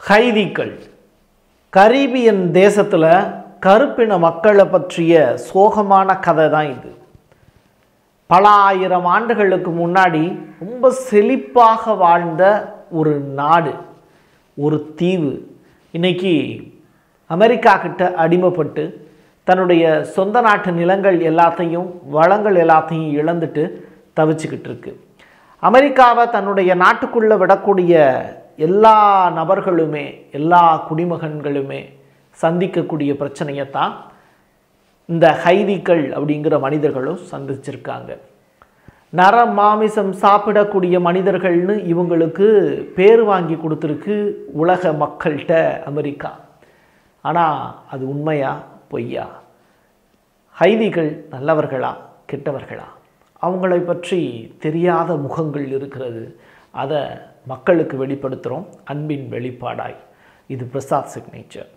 ஹைதிகள் Caribbean தேசத்தில் கருப்பின மக்களை பற்றிய சோகமான கதை தான் இது பல ஆயிரம் ஆண்டுகளுக்கு முன்னாடி ரொம்ப செழிப்பாக வாழ்ந்த ஒரு நாடு ஒரு தீவு இன்னைக்கு அமெரிக்கா கிட்ட அடிமைப்பட்டு தன்னுடைய சொந்த நாட்டு நிலங்கள் எல்லாத்தையும் வளங்கள் எல்லாத்தையும் இழந்துட்டு தவிச்சுக்கிட்டு இருக்கு அமெரிக்காவை தன்னுடைய நாட்டுக்குள்ளே விடக்கூடிய எல்லா நபர்களுமே எல்லா குடிமகன்களுமே சந்திக்கக்கூடிய பிரச்சனையை தான் இந்த ஹைதிகள் அப்படிங்கிற மனிதர்களும் சந்திச்சிருக்காங்க நர மாமிசம் சாப்பிடக்கூடிய மனிதர்கள்னு இவங்களுக்கு பேர் வாங்கி கொடுத்துருக்கு உலக மக்கள்கிட்ட அமெரிக்கா ஆனால் அது உண்மையா பொய்யா ஹைதிகள் நல்லவர்களா கெட்டவர்களா அவங்களை பற்றி தெரியாத முகங்கள் இருக்கிறது அதை மக்களுக்கு வெளிப்படுத்துகிறோம் அன்பின் வெளிப்பாடாய் இது பிரசாத் சிக்னேச்சர்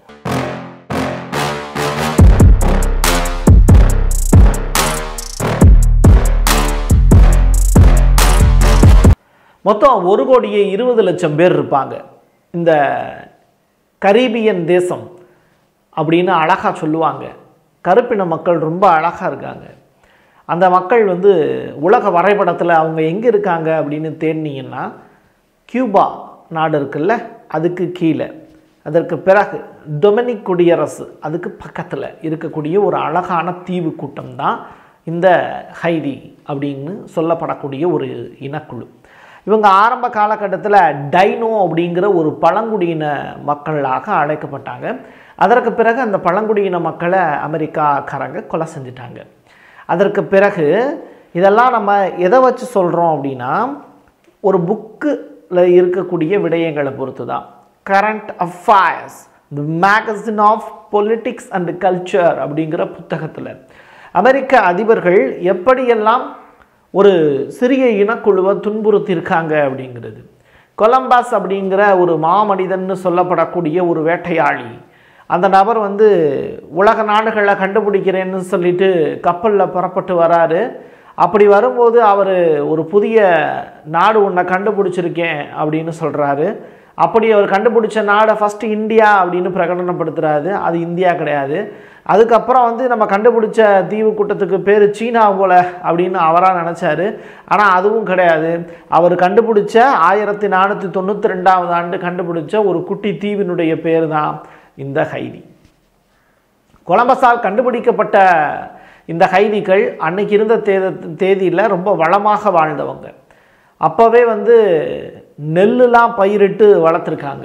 மொத்தம் ஒரு கோடியே இருபது லட்சம் பேர் இருப்பாங்க இந்த கரீபியன் தேசம் அப்படின்னு அழகாக சொல்லுவாங்க கருப்பின மக்கள் ரொம்ப அழகாக இருக்காங்க அந்த மக்கள் வந்து உலக வரைபடத்தில் அவங்க எங்கே இருக்காங்க அப்படின்னு தேடினீங்கன்னா கியூபா நாடு இருக்குல்ல அதுக்கு கீழே அதற்கு பிறகு டொமினிக் குடியரசு அதுக்கு பக்கத்தில் இருக்கக்கூடிய ஒரு அழகான தீவு கூட்டம் தான் இந்த ஹைதி அப்படின்னு சொல்லப்படக்கூடிய ஒரு இனக்குழு இவங்க ஆரம்ப காலகட்டத்தில் டைனோ அப்படிங்கிற ஒரு பழங்குடியின மக்களாக அழைக்கப்பட்டாங்க அதற்கு பிறகு அந்த பழங்குடியின மக்களை அமெரிக்காக்காரங்க கொலை செஞ்சிட்டாங்க அதற்கு பிறகு இதெல்லாம் நம்ம எதை வச்சு சொல்கிறோம் அப்படின்னா ஒரு புக்கில் இருக்கக்கூடிய விடயங்களை பொறுத்து தான் current affairs the magazine of politics and culture அப்படிங்கிற புத்தகத்தில் அமெரிக்க அதிபர்கள் எப்படியெல்லாம் ஒரு சிறிய இனக்குழுவை துன்புறுத்தியிருக்காங்க அப்படிங்கிறது கொலம்பஸ் அப்படிங்கிற ஒரு மாமனிதன்னு சொல்லப்படக்கூடிய ஒரு வேட்டையாளி அந்த நபர் வந்து உலக நாடுகளை கண்டுபிடிக்கிறேன்னு சொல்லிட்டு கப்பலில் புறப்பட்டு வராரு அப்படி வரும்போது அவர் ஒரு புதிய நாடு ஒன்றை கண்டுபிடிச்சிருக்கேன் அப்படின்னு சொல்கிறாரு அப்படி அவர் கண்டுபிடிச்ச நாடை ஃபஸ்ட்டு இந்தியா அப்படின்னு பிரகடனப்படுத்துகிறாரு அது இந்தியா கிடையாது அதுக்கப்புறம் வந்து நம்ம கண்டுபிடிச்ச தீவு கூட்டத்துக்கு பேர் சீனா போல அப்படின்னு அவராக நினச்சாரு ஆனால் அதுவும் கிடையாது அவர் கண்டுபிடிச்ச ஆயிரத்தி நானூற்றி தொண்ணூற்றி ரெண்டாவது ஆண்டு கண்டுபிடிச்ச ஒரு குட்டி தீவினுடைய பேர் தான் இந்த ஹைதி கொலம்பஸால் கண்டுபிடிக்கப்பட்ட இந்த ஹைதிகள் அன்னைக்கு இருந்த தேத தேதியில் ரொம்ப வளமாக வாழ்ந்தவங்க அப்போவே வந்து நெல்லுலாம் பயிரிட்டு வளர்த்துருக்காங்க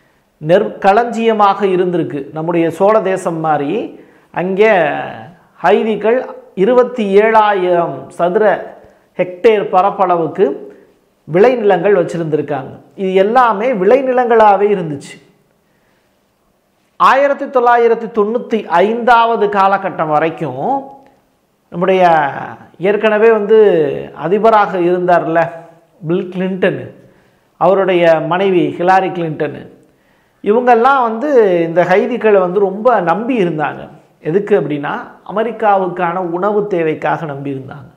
நெற்களஞ்சியமாக இருந்திருக்கு நம்முடைய சோழ தேசம் மாதிரி அங்கே ஹைதிகள் இருபத்தி ஏழாயிரம் சதுர ஹெக்டேர் பரப்பளவுக்கு விளைநிலங்கள் வச்சுருந்துருக்காங்க இது எல்லாமே விளைநிலங்களாகவே இருந்துச்சு ஆயிரத்தி தொள்ளாயிரத்தி தொண்ணூற்றி ஐந்தாவது காலகட்டம் வரைக்கும் நம்முடைய ஏற்கனவே வந்து அதிபராக இருந்தார்ல பில் கிளின்டன் அவருடைய மனைவி ஹிலாரி கிளின்டன் இவங்கெல்லாம் வந்து இந்த கைதிகளை வந்து ரொம்ப நம்பி இருந்தாங்க எதுக்கு அப்படின்னா அமெரிக்காவுக்கான உணவு தேவைக்காக நம்பி இருந்தாங்க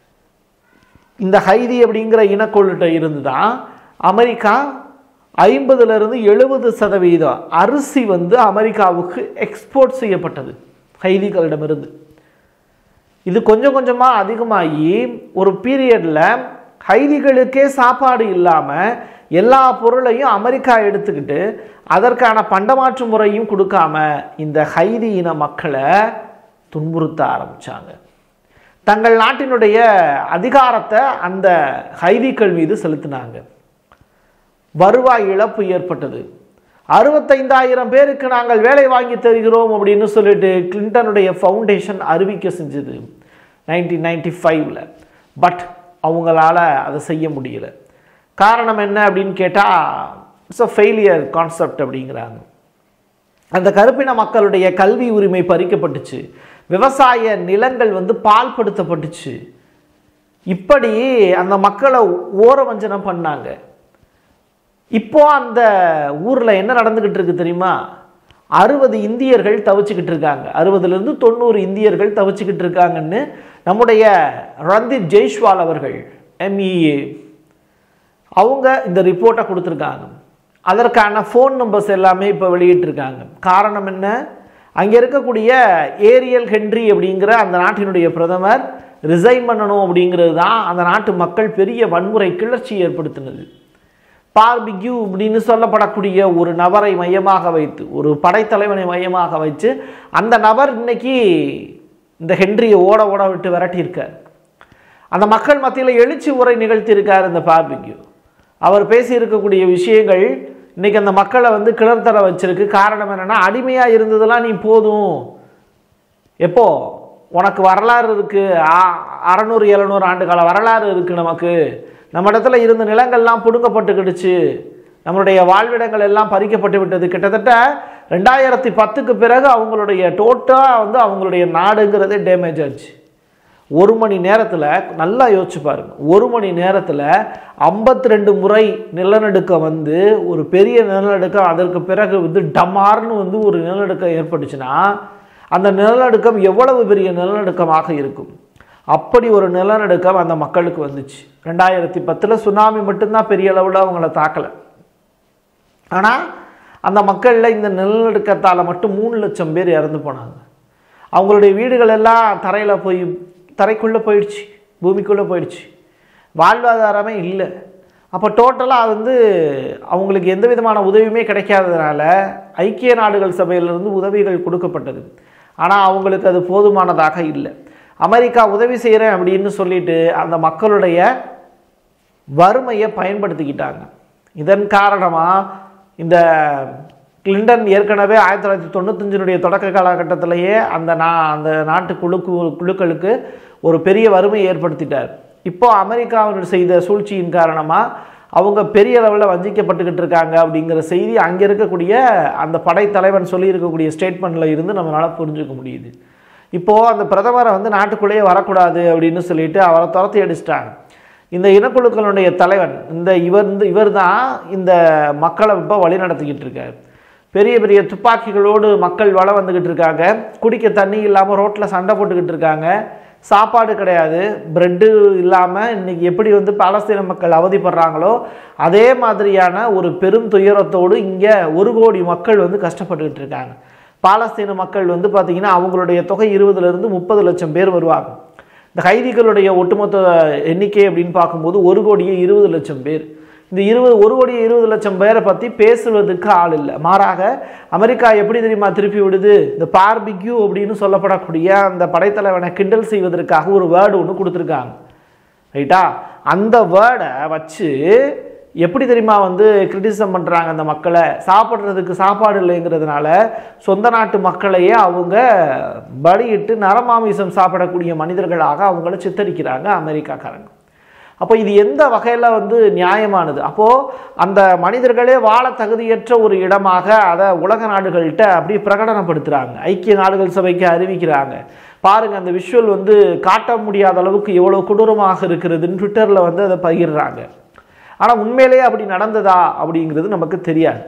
இந்த ஹைதி அப்படிங்கிற இனக்கொள்கிட்ட இருந்து தான் அமெரிக்கா ஐம்பதுலேருந்து எழுபது சதவீதம் அரிசி வந்து அமெரிக்காவுக்கு எக்ஸ்போர்ட் செய்யப்பட்டது ஹைதிகளிடமிருந்து இது கொஞ்சம் கொஞ்சமாக அதிகமாகி ஒரு பீரியடில் ஹைதிகளுக்கே சாப்பாடு இல்லாமல் எல்லா பொருளையும் அமெரிக்கா எடுத்துக்கிட்டு அதற்கான பண்டமாற்று முறையும் கொடுக்காம இந்த ஹைதி இன மக்களை துன்புறுத்த ஆரம்பித்தாங்க தங்கள் நாட்டினுடைய அதிகாரத்தை அந்த ஹைதிகள் மீது செலுத்தினாங்க வருவாய் இழப்பு ஏற்பட்டது அறுபத்தைந்தாயிரம் பேருக்கு நாங்கள் வேலை வாங்கி தருகிறோம் அப்படின்னு சொல்லிட்டு கிளின்டனுடைய ஃபவுண்டேஷன் அறிவிக்க செஞ்சது நைன்டீன் நைன்டி ஃபைவ்ல பட் அவங்களால அதை செய்ய முடியல காரணம் என்ன அப்படின்னு கேட்டால் இட்ஸ் அ ஃபெயிலியர் கான்செப்ட் அப்படிங்கிறாங்க அந்த கருப்பின மக்களுடைய கல்வி உரிமை பறிக்கப்பட்டுச்சு விவசாய நிலங்கள் வந்து பால்படுத்தப்பட்டுச்சு இப்படி அந்த மக்களை ஓரவஞ்சனம் பண்ணாங்க இப்போ அந்த ஊரில் என்ன நடந்துக்கிட்டு இருக்கு தெரியுமா அறுபது இந்தியர்கள் தவிச்சுக்கிட்டு இருக்காங்க அறுபதுலேருந்து தொண்ணூறு இந்தியர்கள் தவிச்சுக்கிட்டு இருக்காங்கன்னு நம்முடைய ரந்தீப் ஜெய்ஷ்வால் அவர்கள் எம்இஏ அவங்க இந்த ரிப்போர்ட்டை கொடுத்துருக்காங்க அதற்கான ஃபோன் நம்பர்ஸ் எல்லாமே இப்போ வெளியிட்டிருக்காங்க காரணம் என்ன அங்கே இருக்கக்கூடிய ஏரியல் ஹென்றி அப்படிங்கிற அந்த நாட்டினுடைய பிரதமர் ரிசைன் பண்ணணும் அப்படிங்கிறது தான் அந்த நாட்டு மக்கள் பெரிய வன்முறை கிளர்ச்சி ஏற்படுத்தினது பார்பிக்யூ அப்படின்னு சொல்லப்படக்கூடிய ஒரு நபரை மையமாக வைத்து ஒரு படைத்தலைவனை மையமாக வச்சு அந்த நபர் இன்னைக்கு இந்த ஹென்ரியை ஓட ஓட விட்டு விரட்டியிருக்கார் அந்த மக்கள் மத்தியில் எழுச்சி உரை நிகழ்த்தியிருக்கார் இந்த பார்பிக்யூ அவர் பேசியிருக்கக்கூடிய விஷயங்கள் இன்னைக்கு அந்த மக்களை வந்து கிளர்த்தர வச்சிருக்கு காரணம் என்னன்னா அடிமையாக இருந்ததெல்லாம் நீ போதும் எப்போ உனக்கு வரலாறு இருக்கு ஆ- அறநூறு எழுநூறு ஆண்டு கால வரலாறு இருக்கு நமக்கு நம்ம இடத்துல இருந்த நிலங்கள்லாம் பிடுங்கப்பட்டுக்கிடுச்சு நம்மளுடைய வாழ்விடங்கள் எல்லாம் பறிக்கப்பட்டு விட்டது கிட்டத்தட்ட ரெண்டாயிரத்தி பத்துக்கு பிறகு அவங்களுடைய டோட்டலாக வந்து அவங்களுடைய நாடுங்கிறதே டேமேஜ் ஆச்சு ஒரு மணி நேரத்தில் நல்லா யோசிச்சு பாருங்க ஒரு மணி நேரத்தில் ஐம்பத்தி ரெண்டு முறை நிலநடுக்கம் வந்து ஒரு பெரிய நிலநடுக்கம் அதற்கு பிறகு வந்து டமார்னு வந்து ஒரு நிலநடுக்கம் ஏற்பட்டுச்சுன்னா அந்த நிலநடுக்கம் எவ்வளவு பெரிய நிலநடுக்கமாக இருக்கும் அப்படி ஒரு நிலநடுக்கம் அந்த மக்களுக்கு வந்துச்சு ரெண்டாயிரத்தி பத்தில் சுனாமி மட்டும்தான் பெரிய அளவில் அவங்கள தாக்கலை ஆனால் அந்த மக்களில் இந்த நிலநடுக்கத்தால் மட்டும் மூணு லட்சம் பேர் இறந்து போனாங்க அவங்களுடைய வீடுகள் எல்லாம் தரையில் போய் தரைக்குள்ளே போயிடுச்சு பூமிக்குள்ளே போயிடுச்சு வாழ்வாதாரமே இல்லை அப்போ டோட்டலாக வந்து அவங்களுக்கு எந்த விதமான உதவியுமே கிடைக்காததுனால ஐக்கிய நாடுகள் சபையிலிருந்து உதவிகள் கொடுக்கப்பட்டது ஆனால் அவங்களுக்கு அது போதுமானதாக இல்லை அமெரிக்கா உதவி செய்கிறேன் அப்படின்னு சொல்லிட்டு அந்த மக்களுடைய வறுமையை பயன்படுத்திக்கிட்டாங்க இதன் காரணமாக இந்த கிளின்டன் ஏற்கனவே ஆயிரத்தி தொள்ளாயிரத்தி தொண்ணூத்தஞ்சினுடைய தொடக்க காலகட்டத்திலேயே அந்த நா அந்த நாட்டு குழு குழுக்களுக்கு ஒரு பெரிய வறுமையை ஏற்படுத்திட்டார் இப்போ அமெரிக்காவினர் செய்த சூழ்ச்சியின் காரணமாக அவங்க பெரிய அளவில் வஞ்சிக்கப்பட்டுக்கிட்டு இருக்காங்க அப்படிங்கிற செய்தி அங்கே இருக்கக்கூடிய அந்த படைத்தலைவன் சொல்லியிருக்கக்கூடிய ஸ்டேட்மெண்ட்டில் இருந்து நம்மளால் புரிஞ்சுக்க முடியுது இப்போது அந்த பிரதமரை வந்து நாட்டுக்குள்ளேயே வரக்கூடாது அப்படின்னு சொல்லிட்டு அவரை துரத்தி அடிச்சிட்டாங்க இந்த இனக்குழுக்களுடைய தலைவன் இந்த இவர் இந்த இவர் தான் இந்த மக்களை இப்போ வழி நடத்திக்கிட்டு இருக்கார் பெரிய பெரிய துப்பாக்கிகளோடு மக்கள் வள வந்துக்கிட்டு இருக்காங்க குடிக்க தண்ணி இல்லாமல் ரோட்டில் சண்டை போட்டுக்கிட்டு இருக்காங்க சாப்பாடு கிடையாது பிரெட்டு இல்லாமல் இன்னைக்கு எப்படி வந்து பாலஸ்தீன மக்கள் அவதிப்படுறாங்களோ அதே மாதிரியான ஒரு பெரும் துயரத்தோடு இங்கே ஒரு கோடி மக்கள் வந்து கஷ்டப்பட்டுக்கிட்டு இருக்காங்க பாலஸ்தீன மக்கள் வந்து பார்த்திங்கன்னா அவங்களுடைய தொகை இருபதுலேருந்து முப்பது லட்சம் பேர் வருவாங்க இந்த கைதிகளுடைய ஒட்டுமொத்த எண்ணிக்கை அப்படின்னு பார்க்கும்போது ஒரு கோடியே இருபது லட்சம் பேர் இந்த இருபது ஒரு கோடியே இருபது லட்சம் பேரை பற்றி பேசுவதற்கு ஆள் இல்லை மாறாக அமெரிக்கா எப்படி தெரியுமா திருப்பி விடுது இந்த பார்பிக்யூ அப்படின்னு சொல்லப்படக்கூடிய அந்த படைத்தலைவனை கிண்டல் செய்வதற்காக ஒரு வேர்டு ஒன்று கொடுத்துருக்காங்க ரைட்டா அந்த வேர்டை வச்சு எப்படி தெரியுமா வந்து கிரிட்டிசம் பண்ணுறாங்க அந்த மக்களை சாப்பிட்றதுக்கு சாப்பாடு இல்லைங்கிறதுனால சொந்த நாட்டு மக்களையே அவங்க பலியிட்டு நரமாமிசம் சாப்பிடக்கூடிய மனிதர்களாக அவங்கள சித்தரிக்கிறாங்க அமெரிக்காக்காரங்க அப்போ இது எந்த வகையில் வந்து நியாயமானது அப்போது அந்த மனிதர்களே வாழ தகுதியற்ற ஒரு இடமாக அதை உலக நாடுகள்கிட்ட அப்படியே பிரகடனப்படுத்துகிறாங்க ஐக்கிய நாடுகள் சபைக்கு அறிவிக்கிறாங்க பாருங்க அந்த விஷுவல் வந்து காட்ட முடியாத அளவுக்கு எவ்வளோ கொடூரமாக இருக்கிறதுன்னு ட்விட்டரில் வந்து அதை பகிர்றாங்க ஆனால் உண்மையிலேயே அப்படி நடந்ததா அப்படிங்கிறது நமக்கு தெரியாது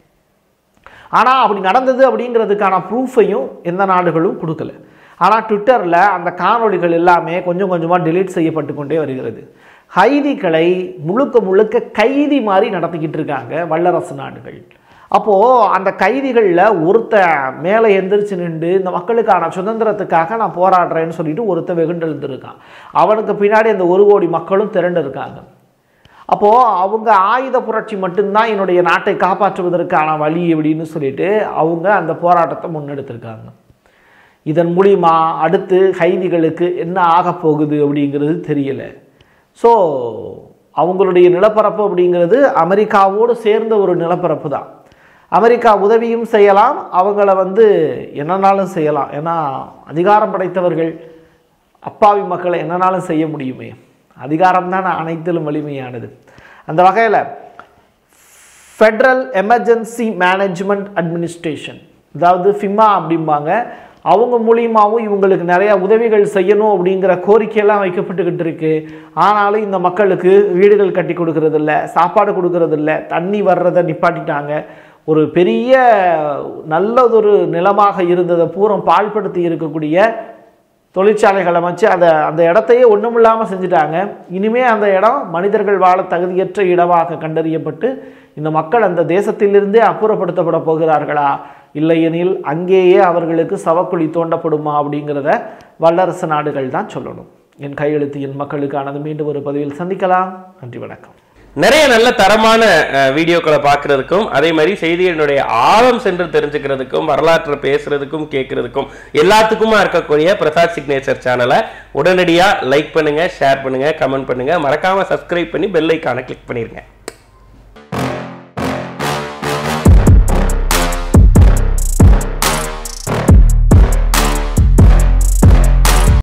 ஆனால் அப்படி நடந்தது அப்படிங்கிறதுக்கான ப்ரூஃபையும் எந்த நாடுகளும் கொடுக்கல ஆனால் ட்விட்டரில் அந்த காணொளிகள் எல்லாமே கொஞ்சம் கொஞ்சமாக delete செய்யப்பட்டு கொண்டே வருகிறது ஹைதிகளை முழுக்க முழுக்க கைதி மாதிரி நடத்திக்கிட்டு இருக்காங்க வல்லரசு நாடுகள் அப்போது அந்த கைதிகளில் ஒருத்தன் மேலே எந்திரிச்சு நின்று இந்த மக்களுக்கான சுதந்திரத்துக்காக நான் போராடுறேன்னு சொல்லிட்டு ஒருத்தன் வெகுண்டெழுந்திருக்கான் அவனுக்கு பின்னாடி அந்த ஒரு கோடி மக்களும் திரண்டு இருக்காங்க அப்போது அவங்க ஆயுத புரட்சி மட்டும்தான் என்னுடைய நாட்டை காப்பாற்றுவதற்கான வழி அப்படின்னு சொல்லிட்டு அவங்க அந்த போராட்டத்தை முன்னெடுத்திருக்காங்க இதன் மூலிமா அடுத்து கைதிகளுக்கு என்ன ஆகப் போகுது அப்படிங்கிறது தெரியல ஸோ அவங்களுடைய நிலப்பரப்பு அப்படிங்கிறது அமெரிக்காவோடு சேர்ந்த ஒரு நிலப்பரப்பு தான் அமெரிக்கா உதவியும் செய்யலாம் அவங்கள வந்து என்னன்னாலும் செய்யலாம் ஏன்னா அதிகாரம் படைத்தவர்கள் அப்பாவி மக்களை என்னன்னாலும் செய்ய முடியுமே அதிகாரம் தான் அனைத்திலும் வலிமையானது அந்த வகையில் ஃபெட்ரல் எமர்ஜென்சி மேனேஜ்மெண்ட் அட்மினிஸ்ட்ரேஷன் அதாவது ஃபிமா அப்படிம்பாங்க அவங்க மூலியமாகவும் இவங்களுக்கு நிறைய உதவிகள் செய்யணும் அப்படிங்கிற கோரிக்கையெல்லாம் வைக்கப்பட்டுக்கிட்டு இருக்கு ஆனாலும் இந்த மக்களுக்கு வீடுகள் கட்டி கொடுக்கறதில்ல சாப்பாடு கொடுக்கறதில்ல தண்ணி வர்றதை நிப்பாட்டிட்டாங்க ஒரு பெரிய நல்லதொரு நிலமாக இருந்ததை பூரம் பாழ்படுத்தி இருக்கக்கூடிய தொழிற்சாலைகள் அமைச்சு அதை அந்த இடத்தையே ஒன்றும் இல்லாமல் செஞ்சுட்டாங்க இனிமே அந்த இடம் மனிதர்கள் வாழ தகுதியற்ற இடமாக கண்டறியப்பட்டு இந்த மக்கள் அந்த தேசத்திலிருந்தே அப்புறப்படுத்தப்பட போகிறார்களா இல்லையெனில் அங்கேயே அவர்களுக்கு சவக்குழி தோண்டப்படுமா அப்படிங்கிறத வல்லரசு நாடுகள் தான் சொல்லணும் என் கையெழுத்து என் மக்களுக்கானது மீண்டும் ஒரு பதிவில் சந்திக்கலாம் நன்றி வணக்கம் நிறைய நல்ல தரமான அஹ், வீடியோக்களை பார்க்கறதுக்கும் அதே மாதிரி செய்திகளினுடைய ஆழம் சென்று தெரிஞ்சுக்கிறதுக்கும் வரலாற்றை பேசுறதுக்கும் கேட்கறதுக்கும் எல்லாத்துக்குமா இருக்கக்கூடிய பிரசாத் சிக்னேச்சர் சேனலை உடனடியாக லைக் பண்ணுங்க ஷேர் பண்ணுங்க கமெண்ட் பண்ணுங்க மறக்காம சப்ஸ்கிரைப் பண்ணி பெல் ஐக்கானை கிளிக் பண்ணிருங்க